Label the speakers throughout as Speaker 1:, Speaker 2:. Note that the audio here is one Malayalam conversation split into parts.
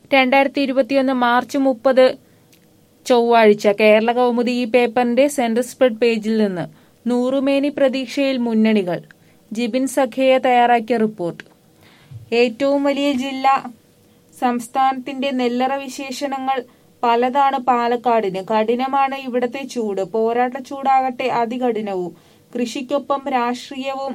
Speaker 1: രണ്ടായിരത്തി ഇരുപത്തിയൊന്ന് മാർച്ച് മുപ്പത് ചൊവ്വാഴ്ച കേരള കൗമുദി ഈ പേപ്പറിന്റെ സെന്റർ സ്പ്രെഡ് പേജിൽ നിന്ന് നൂറുമേനി പ്രതീക്ഷയിൽ മുന്നണികൾ ജിബിൻ സഖേയ തയ്യാറാക്കിയ റിപ്പോർട്ട് ഏറ്റവും വലിയ ജില്ല സംസ്ഥാനത്തിന്റെ നെല്ലറ വിശേഷണങ്ങൾ പലതാണ് പാലക്കാടിന് കഠിനമാണ് ഇവിടത്തെ ചൂട് പോരാട്ട ചൂടാകട്ടെ അതികഠിനവും കൃഷിക്കൊപ്പം രാഷ്ട്രീയവും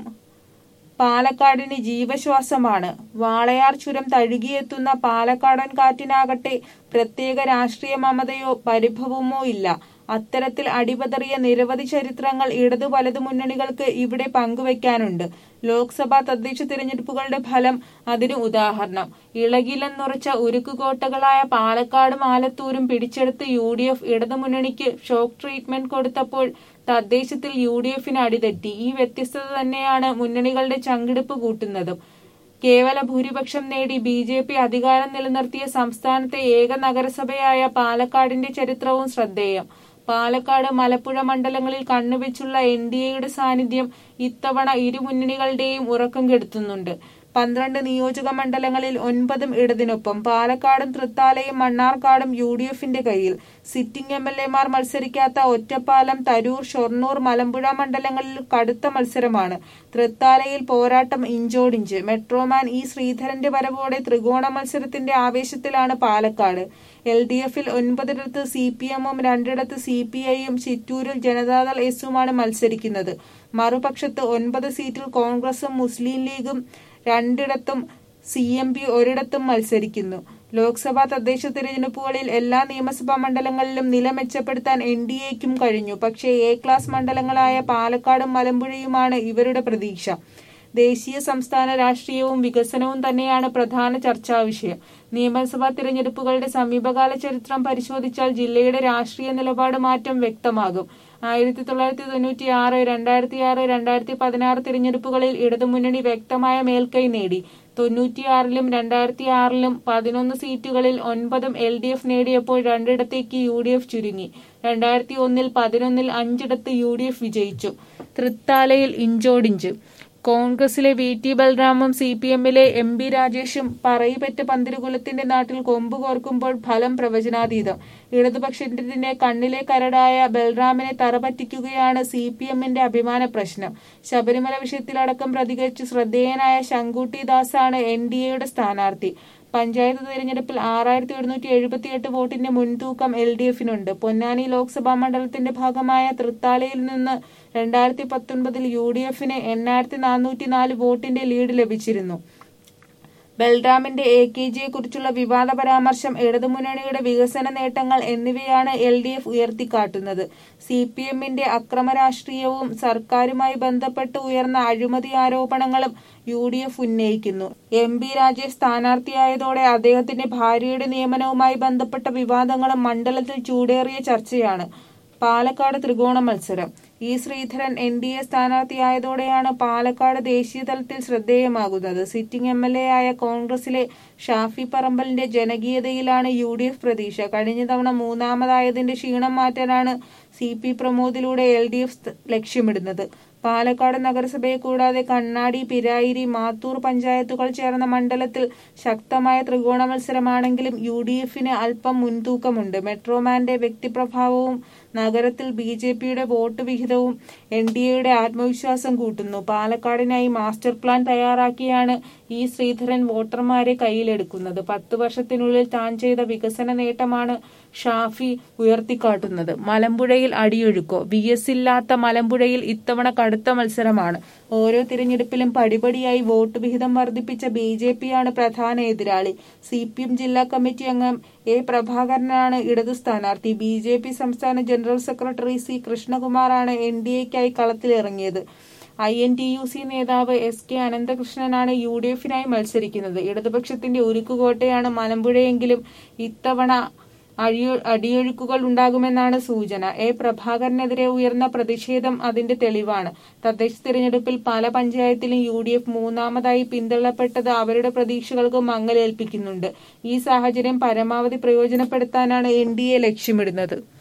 Speaker 1: പാലക്കാടിന് ജീവശ്വാസമാണ് വാളയാർ ചുരം തഴുകിയെത്തുന്ന പാലക്കാടൻ കാറ്റിനാകട്ടെ പ്രത്യേക രാഷ്ട്രീയ മമതയോ പരിഭവമോ ഇല്ല അത്തരത്തിൽ അടിപതറിയ നിരവധി ചരിത്രങ്ങൾ ഇടതു വലതു മുന്നണികൾക്ക് ഇവിടെ പങ്കുവയ്ക്കാനുണ്ട് ലോക്സഭാ തദ്ദേശ തിരഞ്ഞെടുപ്പുകളുടെ ഫലം അതിന് ഉദാഹരണം ഇളകിലെന്നുറച്ച ഉരുക്കുകോട്ടകളായ പാലക്കാടും ആലത്തൂരും പിടിച്ചെടുത്ത് യു ഡി എഫ് ഇടതുമുന്നണിക്ക് ഷോക്ക് ട്രീറ്റ്മെന്റ് കൊടുത്തപ്പോൾ തദ്ദേശത്തിൽ യു ഡി എഫിന് അടിതെറ്റി ഈ വ്യത്യസ്തത തന്നെയാണ് മുന്നണികളുടെ ചങ്കിടിപ്പ് കൂട്ടുന്നതും കേവല ഭൂരിപക്ഷം നേടി ബി ജെ പി അധികാരം നിലനിർത്തിയ സംസ്ഥാനത്തെ ഏക നഗരസഭയായ പാലക്കാടിന്റെ ചരിത്രവും ശ്രദ്ധേയം പാലക്കാട് മലപ്പുഴ മണ്ഡലങ്ങളിൽ കണ്ണുവെച്ചുള്ള എൻ ഡി എയുടെ സാന്നിധ്യം ഇത്തവണ ഇരു മുന്നണികളുടെയും ഉറക്കം കെടുത്തുന്നുണ്ട് പന്ത്രണ്ട് നിയോജക മണ്ഡലങ്ങളിൽ ഒൻപതും ഇടതിനൊപ്പം പാലക്കാടും തൃത്താലയും മണ്ണാർക്കാടും യു ഡി എഫിന്റെ കയ്യിൽ സിറ്റിംഗ് എം എൽ എമാർ മത്സരിക്കാത്ത ഒറ്റപ്പാലം തരൂർ ഷൊർണൂർ മലമ്പുഴ മണ്ഡലങ്ങളിൽ കടുത്ത മത്സരമാണ് തൃത്താലയിൽ പോരാട്ടം ഇഞ്ചോടിഞ്ച് മെട്രോമാൻ ഇ ശ്രീധരന്റെ വരവോടെ ത്രികോണ മത്സരത്തിന്റെ ആവേശത്തിലാണ് പാലക്കാട് എൽ ഡി എഫിൽ ഒൻപതിടത്ത് സി പി എമ്മും രണ്ടിടത്ത് സി പി ഐയും ചിറ്റൂരിൽ ജനതാദൾ എസുമാണ് മത്സരിക്കുന്നത് മറുപക്ഷത്ത് ഒൻപത് സീറ്റിൽ കോൺഗ്രസും മുസ്ലിം ലീഗും രണ്ടിടത്തും സി എം പി ഒരിടത്തും മത്സരിക്കുന്നു ലോക്സഭാ തദ്ദേശ തിരഞ്ഞെടുപ്പുകളിൽ എല്ലാ നിയമസഭാ മണ്ഡലങ്ങളിലും നില മെച്ചപ്പെടുത്താൻ എൻ ഡി എക്കും കഴിഞ്ഞു പക്ഷേ എ ക്ലാസ് മണ്ഡലങ്ങളായ പാലക്കാടും മലമ്പുഴയുമാണ് ഇവരുടെ പ്രതീക്ഷ ദേശീയ സംസ്ഥാന രാഷ്ട്രീയവും വികസനവും തന്നെയാണ് പ്രധാന ചർച്ചാ വിഷയം നിയമസഭാ തിരഞ്ഞെടുപ്പുകളുടെ സമീപകാല ചരിത്രം പരിശോധിച്ചാൽ ജില്ലയുടെ രാഷ്ട്രീയ നിലപാട് മാറ്റം വ്യക്തമാകും ആയിരത്തി തൊള്ളായിരത്തി തൊണ്ണൂറ്റി ആറ് രണ്ടായിരത്തി ആറ് രണ്ടായിരത്തി പതിനാറ് തിരഞ്ഞെടുപ്പുകളിൽ ഇടതുമുന്നണി വ്യക്തമായ മേൽക്കൈ നേടി തൊണ്ണൂറ്റിയാറിലും രണ്ടായിരത്തി ആറിലും പതിനൊന്ന് സീറ്റുകളിൽ ഒൻപതും എൽ ഡി എഫ് നേടിയപ്പോൾ രണ്ടിടത്തേക്ക് യു ഡി എഫ് ചുരുങ്ങി രണ്ടായിരത്തി ഒന്നിൽ പതിനൊന്നിൽ അഞ്ചിടത്ത് യു ഡി എഫ് വിജയിച്ചു തൃത്താലയിൽ ഇഞ്ചോടിഞ്ച് കോൺഗ്രസിലെ വി ടി ബൽറാമും സി പി എമ്മിലെ എം ബി രാജേഷും പറയിപെറ്റ പന്തിരുകുലത്തിന്റെ നാട്ടിൽ കൊമ്പ് കോർക്കുമ്പോൾ ഫലം പ്രവചനാതീതം ഇടതുപക്ഷത്തിന്റെ കണ്ണിലെ കരടായ ബൽറാമിനെ തറപറ്റിക്കുകയാണ് സി പി എമ്മിന്റെ അഭിമാന പ്രശ്നം ശബരിമല വിഷയത്തിലടക്കം പ്രതികരിച്ച് ശ്രദ്ധേയനായ ശങ്കുട്ടി ദാസാണ് എൻ ഡി എയുടെ സ്ഥാനാർത്ഥി പഞ്ചായത്ത് തിരഞ്ഞെടുപ്പിൽ ആറായിരത്തി ഒരുന്നൂറ്റി എഴുപത്തിയെട്ട് വോട്ടിന്റെ മുൻതൂക്കം എൽ ഡി എഫിനുണ്ട് പൊന്നാനി ലോക്സഭാ മണ്ഡലത്തിന്റെ ഭാഗമായ തൃത്താലയിൽ നിന്ന് രണ്ടായിരത്തി പത്തൊൻപതിൽ യു ഡി എഫിന് എണ്ണായിരത്തി നാനൂറ്റി നാല് വോട്ടിന്റെ ലീഡ് ലഭിച്ചിരുന്നു ബൽറാമിന്റെ എ കെ ജിയെ കുറിച്ചുള്ള വിവാദ പരാമർശം ഇടതുമുന്നണിയുടെ വികസന നേട്ടങ്ങൾ എന്നിവയാണ് എൽ ഡി എഫ് ഉയർത്തിക്കാട്ടുന്നത് സി പി എമ്മിന്റെ അക്രമ രാഷ്ട്രീയവും സർക്കാരുമായി ബന്ധപ്പെട്ട് ഉയർന്ന അഴിമതി ആരോപണങ്ങളും യു ഡി എഫ് ഉന്നയിക്കുന്നു എം ബി രാജേഷ് സ്ഥാനാർത്ഥിയായതോടെ അദ്ദേഹത്തിന്റെ ഭാര്യയുടെ നിയമനവുമായി ബന്ധപ്പെട്ട വിവാദങ്ങളും മണ്ഡലത്തിൽ ചൂടേറിയ ചർച്ചയാണ് പാലക്കാട് ത്രികോണ മത്സരം E Sreedharan N D A സ്ഥാനാർത്ഥിയായതോടെയാണ് പാലക്കാട് ദേശീയ തലത്തിൽ ശ്രദ്ധേയമാകുന്നത് സിറ്റിംഗ് എം എൽ എ ആയ കോൺഗ്രസിലെ ഷാഫി പറമ്പലിന്റെ ജനകീയതയിലാണ് യു ഡി എഫ് പ്രതീക്ഷ കഴിഞ്ഞ തവണ മൂന്നാമതായതിന്റെ ക്ഷീണം മാറ്റാനാണ് സി പി പ്രമോദിലൂടെ എൽ ഡി എഫ് ലക്ഷ്യമിടുന്നത് പാലക്കാട് നഗരസഭയെ കൂടാതെ കണ്ണാടി പിരായിരി മാത്തൂർ പഞ്ചായത്തുകൾ ചേർന്ന മണ്ഡലത്തിൽ ശക്തമായ ത്രികോണ മത്സരമാണെങ്കിലും യു ഡി എഫിന് അല്പം മുൻതൂക്കമുണ്ട് മെട്രോമാന്റെ വ്യക്തിപ്രഭാവവും നഗരത്തിൽ ബി ജെ പിയുടെ വോട്ട് വിഹിതവും എൻ ഡി എയുടെ ആത്മവിശ്വാസം കൂട്ടുന്നു പാലക്കാടിനായി മാസ്റ്റർ പ്ലാൻ തയ്യാറാക്കിയാണ് ഇ ശ്രീധരൻ വോട്ടർമാരെ കയ്യിലെടുക്കുന്നത് പത്ത് വർഷത്തിനുള്ളിൽ താൻ ചെയ്ത വികസന നേട്ടമാണ് ഷാഫി ഉയർത്തിക്കാട്ടുന്നത് മലമ്പുഴയിൽ അടിയൊഴുക്കോ വി എസ് ഇല്ലാത്ത മലമ്പുഴയിൽ ഇത്തവണ കടുത്ത മത്സരമാണ് ഓരോ തിരഞ്ഞെടുപ്പിലും പടിപടിയായി വോട്ട് വിഹിതം വർദ്ധിപ്പിച്ച ബി ജെ പിയാണ് പ്രധാന എതിരാളി സി പി എം ജില്ലാ കമ്മിറ്റി അംഗം എ പ്രഭാകരനാണ് ഇടതു സ്ഥാനാർത്ഥി ബി ജെ പി സംസ്ഥാന ജനറൽ സെക്രട്ടറി സി കൃഷ്ണകുമാറാണ് എൻ ഡി എക്കായി കളത്തിലിറങ്ങിയത് I N T U C നേതാവ് എസ് കെ അനന്തകൃഷ്ണനാണ് യു ഡി എഫിനായി മത്സരിക്കുന്നത് ഇടതുപക്ഷത്തിന്റെ ഉരുക്കുകോട്ടയാണ് മലമ്പുഴയെങ്കിലും ഇത്തവണ അഴിയൊ അടിയൊഴുക്കുകൾ ഉണ്ടാകുമെന്നാണ് സൂചന എ പ്രഭാകരനെതിരെ ഉയർന്ന പ്രതിഷേധം അതിന്റെ തെളിവാണ് തദ്ദേശ തിരഞ്ഞെടുപ്പിൽ പല പഞ്ചായത്തിലും യു ഡി എഫ് മൂന്നാമതായി പിന്തള്ളപ്പെട്ടത് അവരുടെ പ്രതീക്ഷകൾക്ക് മങ്ങലേൽപ്പിക്കുന്നുണ്ട് ഈ സാഹചര്യം പരമാവധി പ്രയോജനപ്പെടുത്താനാണ് എൻ ഡി എ ലക്ഷ്യമിടുന്നത്